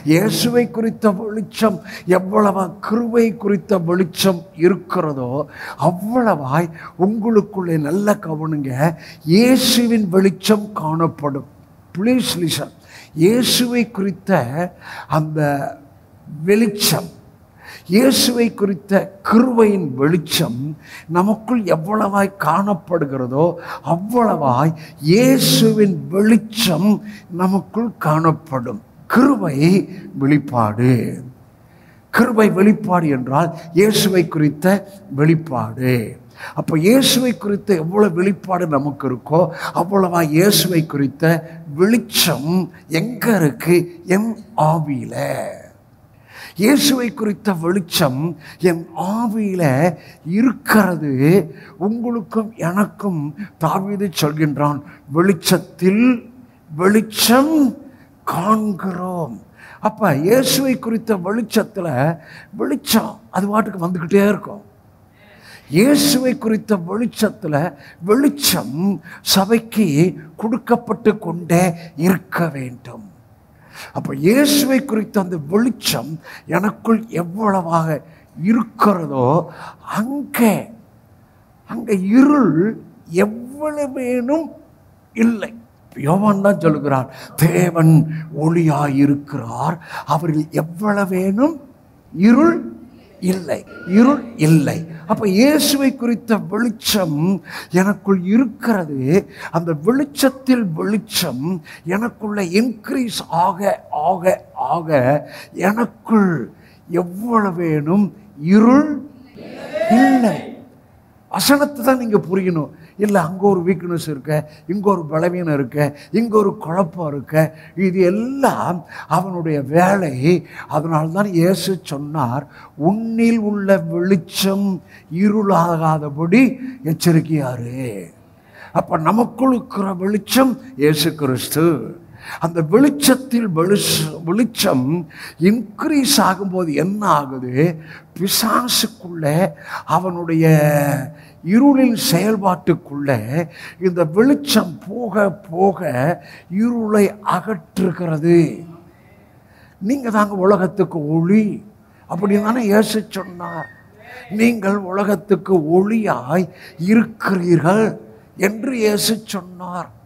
இயேசுவை குறித்த வெளிச்சம் எவ்வளவா கிருபை குறித்த வெளிச்சம் இருக்கிறதோ அவ்வளவாய் உங்களுக்குள்ளே நல்ல கவனிங்க இயேசுவின் வெளிச்சம் காணப்படும் ப்ளீஸ் லிசன் இயேசுவை குறித்த அந்த வெளிச்சம் இயேசுவை குறித்த கிருபையின் வெளிச்சம் நமக்குள் எவ்வளவாய் காணப்படுகிறதோ அவ்வளவாய் இயேசுவின் வெளிச்சம் நமக்குள் காணப்படும் கிருபை வெளிப்பாடு கிருபை வெளிப்பாடு என்றால் இயேசுவை குறித்த வெளிப்பாடு அப்போ இயேசுவை குறித்த எவ்வளவு வெளிப்பாடு நமக்கு இருக்கோ அவ்வளவா இயேசுவை குறித்த வெளிச்சம் எங்க இருக்கு என் ஆவியில இயேசுவை குறித்த வெளிச்சம் என் ஆவியில இருக்கிறது உங்களுக்கும் எனக்கும் தாவீது சொல்கின்றான் வெளிச்சத்தில் வெளிச்சம் காண்கிறோம் அப்ப இயேசுவை குறித்த வெளிச்சத்துல வெளிச்சம் அது பாட்டுக்கு வந்துக்கிட்டே இருக்கும் இயேசுவை குறித்த வெளிச்சத்துல வெளிச்சம் சபைக்கு கொடுக்கப்பட்டு கொண்டே இருக்க வேண்டும் அப்ப இயேசுவை குறித்த அந்த வெளிச்சம் எனக்குள் எவ்வளவாக இருக்கிறதோ அங்கே அங்க இருள் எவ்வளவேனும் இல்லை யோவான் தான் சொல்லுகிறார் தேவன் ஒளியாய் இருக்கிறார் அவரில் எவ்வளவேனும் இருள் இல்லை இருள் இல்லை அப்ப இயேசுவை குறித்த வெளிச்சம் எனக்குள் இருக்கிறது அந்த வெளிச்சத்தில் வெளிச்சம் எனக்குள்ள இன்க்ரீஸ் ஆக ஆக ஆக எனக்குள் எவ்வளவேனும் இருள் இல்லை வசனத்தை தான் நீங்கள் புரியணும் இல்லை அங்கே ஒரு வீக்னஸ் இருக்க இங்கே ஒரு பலவீனம் இருக்க இங்கே ஒரு குழப்பம் இருக்க இது எல்லாம் அவனுடைய வேலை அதனால்தான் இயேசு சொன்னார் உன்னில் உள்ள வெளிச்சம் இருளாகாதபடி எச்சரிக்கையாரு அப்போ நமக்குள் இருக்கிற வெளிச்சம் இயேசு கிறிஸ்து அந்த வெளிச்சத்தில் வெளிச்ச வெளிச்சம் இன்க்ரீஸ் ஆகும்போது என்ன ஆகுது பிசாசுக்குள்ளே அவனுடைய இருளின் செயல்பாட்டுக்குள்ளே இந்த வெளிச்சம் போக போக இருளை அகற்றுகிறது நீங்க தாங்க உலகத்துக்கு ஒளி அப்படின்னு தானே இயேசு சொன்னார் நீங்கள் உலகத்துக்கு ஒளியாய் இருக்கிறீர்கள் என்று இயேசு சொன்னார்